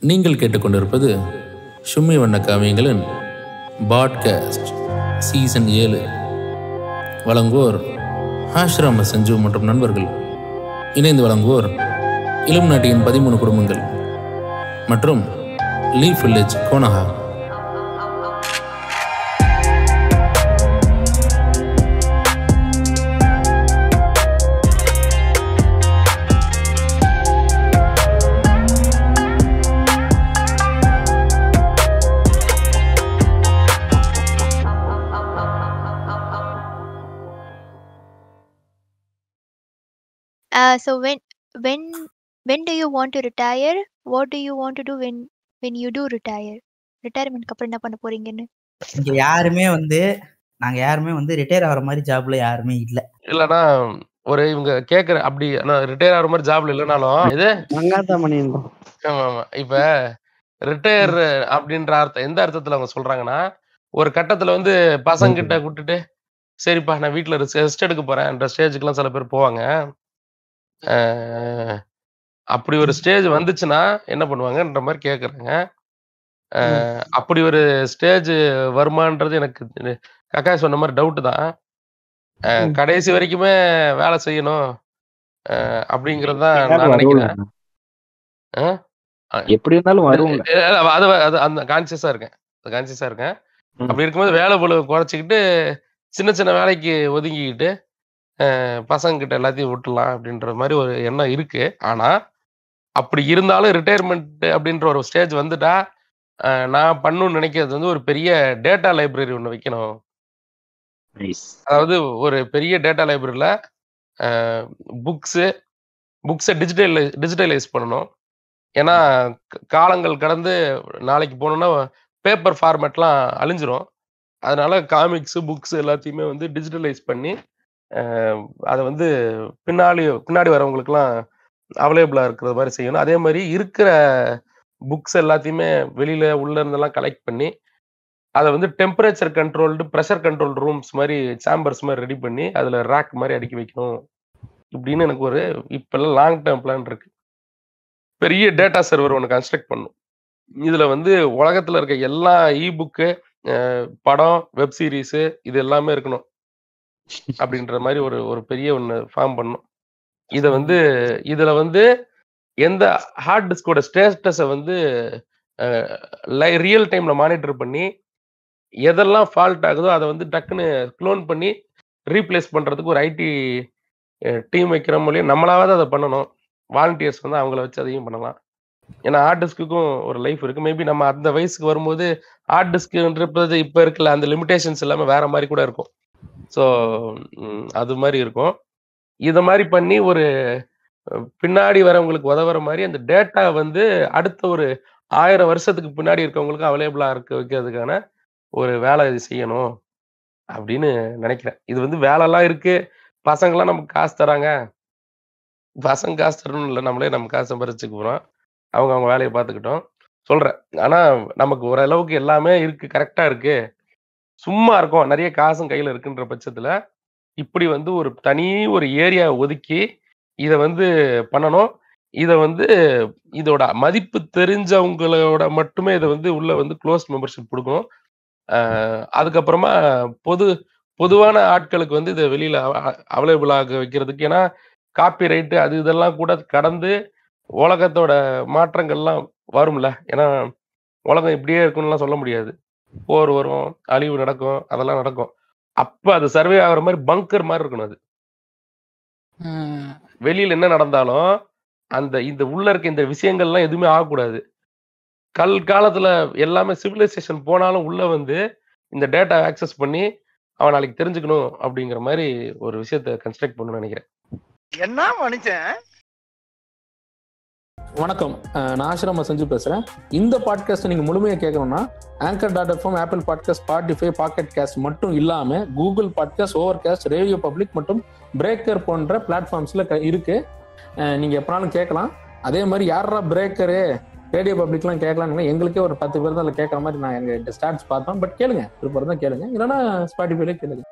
நீங்கள் கேட்டுக்கொண்டிருப்பது ஷும்மி வண்ண காவியங்களின் பாட்காஸ்ட் சீசன் ஏழு வழங்குவோர் ஆஷ்ராம சஞ்சு மற்றும் நண்பர்கள் இணைந்து வழங்குவோர் இளம் நாட்டியின் பதிமூணு குடும்பங்கள் மற்றும் லீஃப் வில்லேஜ் கோனஹா Uh, so when when when do you want to retire? What do you want to do when when you do retire? ரிட்டையர்மெண்ட்க்கு அப்புறம் என்ன பண்ண போறீங்கன்னு இங்க யாருமே வந்து நாங்க யாருமே வந்து ரிட்டையர் ஆகிற மாதிரி ஜாப்ல யாருமே இல்ல இல்லனா ஒரு இவங்க கேக்குற அப்படி நான் ரிட்டையர் ஆகிற மாதிரி ஜாப்ல இல்லைனாலும் இது மங்காத்தமணின்றோம் ஆமா ஆமா இப்ப ரிட்டையர் அப்படின்ற அர்த்தம் எந்த அர்த்தத்துல அவங்க சொல்றாங்கன்னா ஒரு கட்டத்துல வந்து பசங்க கிட்ட கூட்டிட்டு சரிப்பா நான் வீட்டுல ரெஸ்ட் எடுக்க போறேன்ற ஸ்டேஜுக்குலாம் சில பேர் போவாங்க அஹ், அப்படி ஒரு ஸ்டேஜ் வந்துச்சுன்னா என்ன பண்ணுவாங்கன்ற மாதிரி கேக்குறாங்க அஹ், அப்படி ஒரு ஸ்டேஜ் வருமான்றது எனக்கு இது- கக்கா சொன்ன மாதிரி டவுட் தான் அஹ், ம். கடைசி வரைக்குமே வேலை செய்யணும் அஹ், அப்படிங்கிறது தான் எப்படியாவது நான் வரும்ல. நினைக்கிறேன் அஹ்? எப்படி இருந்தாலும் வரும்ல இல்ல, இல்ல, அது அது அந்த கான்சியஸா இருக்கேன் கான்சியஸா இருக்கேன் ம். அப்படி இருக்கும்போது வேலை பொழு குறைச்சிக்கிட்டு சின்ன சின்ன வேலைக்கு ஒதுங்கிக்கிட்டு அஹ், பசங்க கிட்ட எல்லாத்தையும் விட்டுலாம் அப்படின்ற மாதிரி ஒரு எண்ணம் இருக்கு ஆனா அப்படி இருந்தாலும் ரிட்டையர்மெண்ட் அப்படின்ற ஒரு ஸ்டேஜ் வந்துட்டா அஹ், நான் பண்ணணும்னு நினைக்கிறது வந்து ஒரு பெரிய டேட்டா லைப்ரரி ஒன்று வைக்கணும் நைஸ் அதாவது ஒரு பெரிய டேட்டா லைப்ரரியில் புக்ஸு புக்ஸை டிஜிட்டல் டிஜிட்டலைஸ் பண்ணணும் ஏன்னா க- காலங்கள் கடந்து நாளைக்கு போனோம்னா பேப்பர் ஃபார்மேட்லாம் அழிஞ்சிரும் அதனால காமிக்ஸு புக்ஸ் எல்லாத்தையுமே வந்து டிஜிட்டலைஸ் பண்ணி அஹ், அதை வந்து பின்னாடி பின்னாடி வரவங்களுக்குலாம் அவைலபிளாக இருக்கிற மாதிரி செய்யணும் அதே மாதிரி இருக்கிற புக்ஸ் எல்லாத்தையுமே வெளியில உள்ள இருந்தெல்லாம் கலெக்ட் பண்ணி அதை வந்து temperature controlled pressure control rooms மாதிரி சாம்பர்ஸ் மாதிரி ரெடி பண்ணி அதில் ரேக் மாதிரி அடுக்கி வைக்கணும் இப்படின்னு எனக்கு ஒரு இப்பெல்லாம் லாங் டேர்ம் பிளான் இருக்கு பெரிய டேட்டா சர்வர் ஒன்று கன்ஸ்ட்ரக்ட் பண்ணும் இதில் வந்து உலகத்தில் இருக்க எல்லா இ புக்கு படம் வெப் சீரிஸு இது எல்லாமே இருக்கணும் அப்படின்ற மாதிரி ஒரு ஒரு பெரிய ஒன்று ஃபார்ம் பண்ணும் இதை வந்து இதில் வந்து எந்த ஹார்ட் டிஸ்கோட ஸ்டேட்டஸை வந்து ரியல் டைமில் மானிட்டர் பண்ணி எதெல்லாம் ஃபால்ட் ஆகுதோ அதை வந்து டக்குன்னு க்ளோன் பண்ணி ரீப்ளேஸ் பண்ணுறதுக்கு ஒரு ஐடி டீம் வைக்கிற மூலியம் நம்மளாவது அதை பண்ணணும் வாலண்டியர்ஸ் வந்து அவங்கள வச்சு அதையும் பண்ணலாம் ஏன்னா ஹார்ட் டிஸ்க்குக்கும் ஒரு லைஃப் இருக்கு மேபி நம்ம அந்த வயசுக்கு வரும்போது ஹார்ட் டிஸ்க்ன்றது இப்போ இருக்குல்ல அந்த லிமிடேஷன்ஸ் எல்லாமே வேற மாதிரி கூட இருக்கும் ஸோ அது மாதிரி இருக்கும் இதை மாதிரி பண்ணி ஒரு அஹ், பின்னாடி வரவங்களுக்கு உதவுற மாதிரி அந்த டேட்டா வந்து அடுத்த ஒரு ஆயிரம் வருஷத்துக்கு பின்னாடி இருக்கவங்களுக்கு அவைலபிளாக இருக்க வைக்கிறதுக்கான ஒரு வேலை இது செய்யணும் அப்படின்னு நினைக்கிறேன் இது வந்து வேலைலாம் இருக்கு பசங்களாம் நமக்கு காசு தராங்க பசங்க காசு தரணும் இல்லை நம்மளே நம்ம காசு சம்பாரிச்சுக்க போகிறோம் அவங்க அவங்க வேலையை பார்த்துக்கிட்டோம் சொல்கிறேன் ஆனால் நமக்கு ஓரளவுக்கு எல்லாமே இருக்கு கரெக்டாக இருக்கு சும்மா இருக்கும் நிறைய காசும் கையில் இருக்குன்ற பட்சத்தில் இப்படி வந்து ஒரு தனி ஒரு ஏரியா ஒதுக்கி இதை வந்து பண்ணணும் இதை வந்து இதோட மதிப்பு தெரிஞ்சவங்களோட மட்டுமே இதை வந்து உள்ள வந்து க்ளோஸ் மெம்பர்ஷிப் கொடுக்கணும் ஆஹ் அதுக்கப்புறமா பொது பொதுவான ஆட்களுக்கு வந்து இதை வெளியில அவைலபிள் ஆக வைக்கிறதுக்கு ஏன்னா காப்பி ரைட்டு அது இதெல்லாம் கூட கடந்து உலகத்தோட மாற்றங்கள்லாம் வரும்ல ஏன்னா உலகம் இப்படியே இருக்கும்னுலாம் சொல்ல முடியாது போர் வரும் அழிவு நடக்கும் அதெல்லாம் நடக்கும் அப்ப அது சர்வே ஆகுற மாதிரி பங்கர் மாதிரி இருக்கணும் அது வெளியில என்ன நடந்தாலும் அந்த இந்த உள்ள இருக்க இந்த விஷயங்கள்லாம் எதுவுமே ஆகக்கூடாது கல் காலத்துல எல்லாமே சிவிலைசேஷன் போனாலும் உள்ள வந்து இந்த டேட்டா ஆக்சஸ் பண்ணி அவன் நாளைக்கு தெரிஞ்சுக்கணும் அப்படிங்கிற மாதிரி ஒரு விஷயத்த கன்ஸ்ட்ரக்ட் பண்ணணும்னு நினைக்கிறேன் என்ன மனுஷன் வணக்கம் அஹ் நான் ஆசிரம செஞ்சு பேசுறேன் இந்த பாட்காஸ்ட் நீங்க முழுமையா கேட்கணும்னா anchor dot FM Apple podcast Spotify Pocket Cast மட்டும் இல்லாம Google podcast Overcast radio public மற்றும் பிரேக்கர் போன்ற பிளாட்ஃபார்ம்ஸ்ல க- இருக்கு அஹ் நீங்க எப்பனாலும் கேட்கலாம் அதே மாதிரி யாரா பிரேக்கரு ரேடியோ பப்ளிக்லாம் கேட்கலாம்னு எங்களுக்கே ஒரு பத்து பேர் தான் அதில் கேட்குற மாதிரி நான் எங்க ஸ்டாட்ஸ் பார்த்தோம் பட் கேளுங்க விருப்பம் தான் கேளுங்க இல்லைன்னா ஸ்பாட்டிஃபைல கேளுங்க